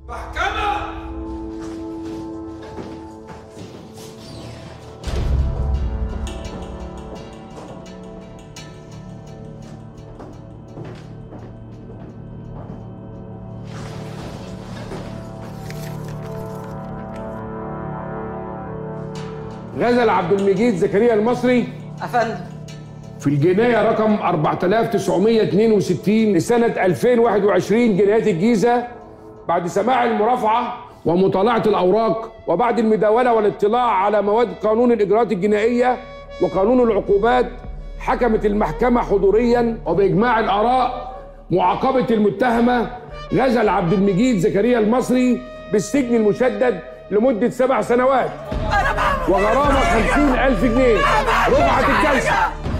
محكمة غزل عبد المجيد زكريا المصري افندم في الجناية رقم 4962 لسنة 2021 جنايات الجيزة بعد سماع المرافعة ومطالعة الأوراق وبعد المداولة والاطلاع على مواد قانون الإجراءات الجنائية وقانون العقوبات حكمت المحكمة حضوريا وبإجماع الآراء معاقبة المتهمة غزل عبد المجيد زكريا المصري بالسجن المشدد لمدة سبع سنوات وغرامة خمسين ألف جنيه رفعت الجلسة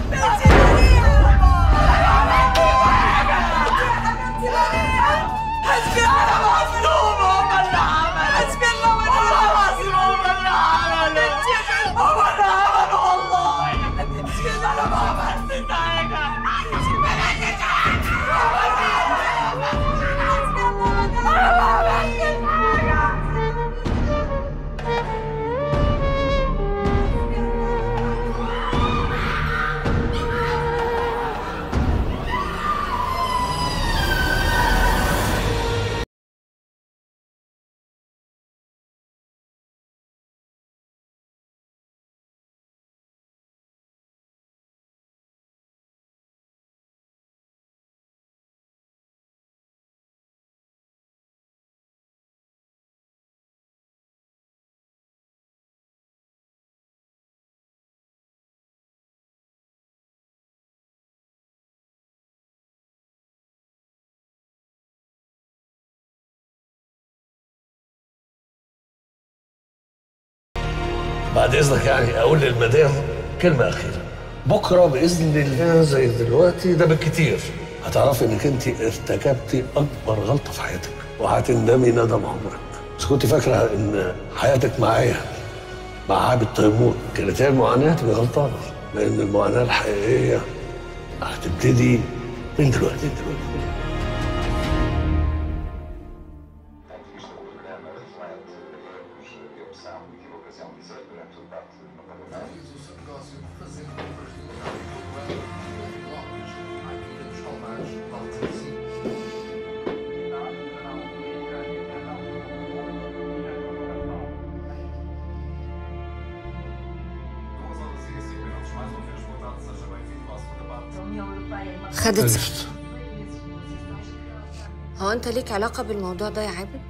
حسبي انا مظلوم هم اللي عمل حسبي الله والله العظيم هم اللي عمل هم اللي عمل والله حسبي الله انا ما عملت حاجه حسبي الله انا ما عملت حاجه بعد اذنك يعني اقول للمدام كلمه اخيره بكره باذن الله زي دلوقتي ده بالكتير هتعرفي انك انت ارتكبتي اكبر غلطه في حياتك وهتندمي ندم عمرك بس كنت فاكره ان حياتك معايا مع عابد تيمور كانت هي المعاناه تبقى غلطانه لان المعاناه الحقيقيه هتبتدي من دلوقتي دلوقتي خدت سكت هو انت ليك علاقة بالموضوع ده يا عابد؟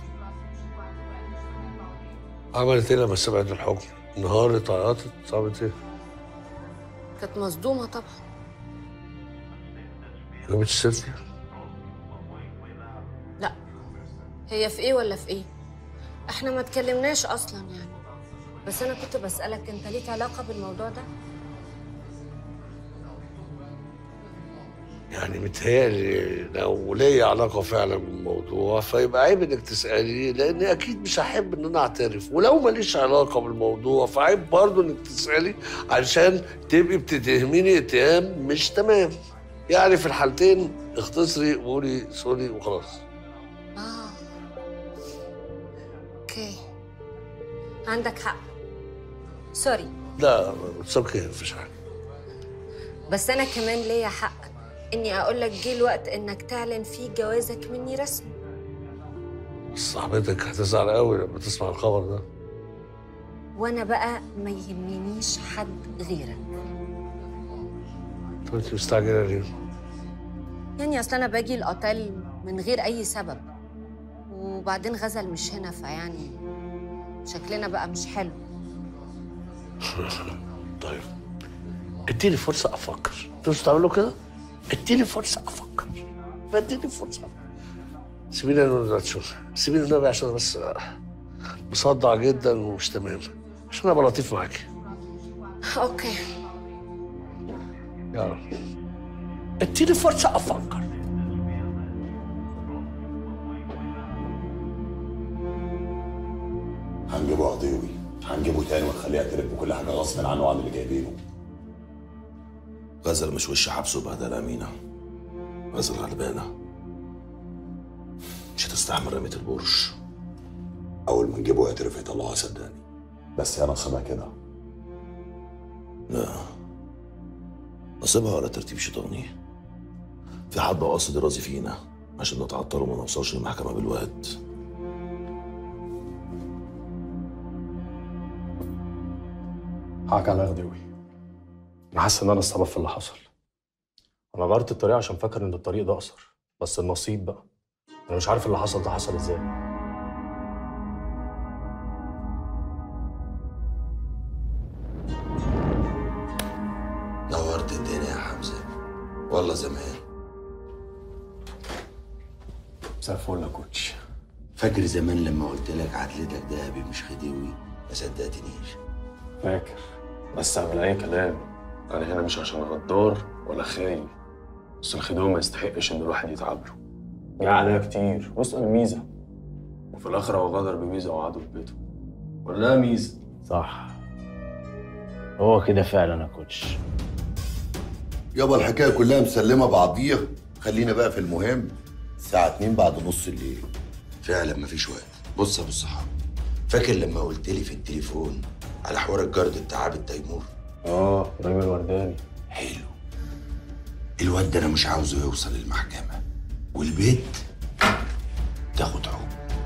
عملت ايه لما سمعت الحكم؟ انهارت عيطت عملت ايه؟ كانت مصدومة طبعا جابت الست لا هي في ايه ولا في ايه؟ احنا ما اتكلمناش اصلا يعني بس انا كنت بسألك انت ليك علاقة بالموضوع ده؟ يعني متهيألي لو ليا علاقة فعلا بالموضوع فيبقى عيب انك تسألي لأن أكيد مش هحب إن أنا أعترف ولو ماليش علاقة بالموضوع فعيب برضه إنك تسألي علشان تبقي بتتهميني اتهام مش تمام يعني في الحالتين اختصري وقولي سوري وخلاص اه اوكي عندك حق سوري لا اتس اوكي مفيش حاجة بس انا كمان ليا حق اني اقول لك جه الوقت انك تعلن فيه جوازك مني رسمي بس صاحبتك هتزعل قوي لما تسمع الخبر ده وانا بقى ما يهمنيش حد غيرك طب انت مستعجلة ليه؟ يعني اصل انا باجي الاوتيل من غير اي سبب وبعدين غزل مش هنا فيعني شكلنا بقى مش حلو طيب اديني فرصة أفكر انتوا مش بتعملوا كده؟ اديني فرصة أفكر اديني فرصة سيبيني أنا دلوقتي شوف سيبيني النبي عشان أنا بس مصدع جدا ومش تمام عشان أبقى لطيف معاكي اوكي يا رب اديني فرصة أفكر هنجيبه قضيوي هنجيبه تاني ونخليه يعترف بكل حاجه غصب عنه وعن اللي جايبينه غزل مش وش حبسه بهدل أمينة غزل غلبانة مش هتستحمل رمية البرش هيجيبه يعترف يطلعه صدقني بس يا نصيبها كده لا نصيبها ولا ترتيب شيطاني في حد قاصد يرازي فينا عشان نتعطل وما نوصلش للمحكمة بالوقت حقك على غداوي انا حاسس ان انا السبب في اللي حصل انا غيرت الطريق عشان فاكر ان الطريق ده اقصر بس النصيب بقى انا مش عارف اللي حصل ده حصل ازاي نورت الدنيا يا حمزة والله زمان مساء الفل يا كوتش فاكر زمان لما قلت لك عدلتك دهبي مش خديوي ما صدقتنيش فاكر بس اعمل اي كلام انا هنا مش عشان غدار ولا خاين بس الخدوع ما يستحقش ان الواحد يتعب له جه عليا كتير واسال ميزه وفي الاخر هو غدر بميزه وقعده في بيته ولا ميزه صح هو كده فعلا يا كوتش يابا الحكايه كلها مسلمه بعضيها خلينا بقى في المهم الساعه 2 بعد نص الليل فعلا مفيش وقت بص يا ابو الصحاب فاكر لما قلت لي في التليفون على حوار الجرد بتاع عابد تيمور اه ابراهيم الورداني حلو الواد ده انا مش عاوزه يوصل المحكمه والبيت تاخد حكم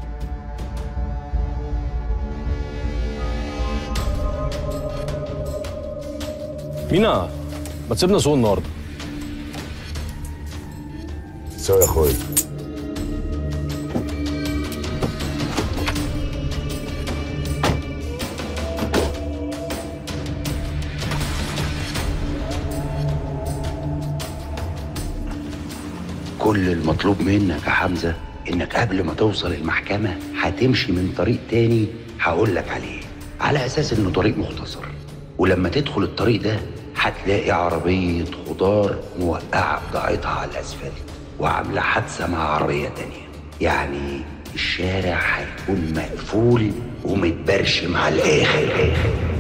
مينا ما تسيبنا سوق النهارده سوا يا اخويا كل المطلوب منك يا حمزة إنك قبل ما توصل المحكمة هتمشي من طريق تاني هقول لك عليه على أساس إنه طريق مختصر ولما تدخل الطريق ده هتلاقي عربية خضار موقعة بضاعتها على الأسفلت وعاملة حادثة مع عربية تانية يعني الشارع هيكون مقفول ومتبرشم على الآخر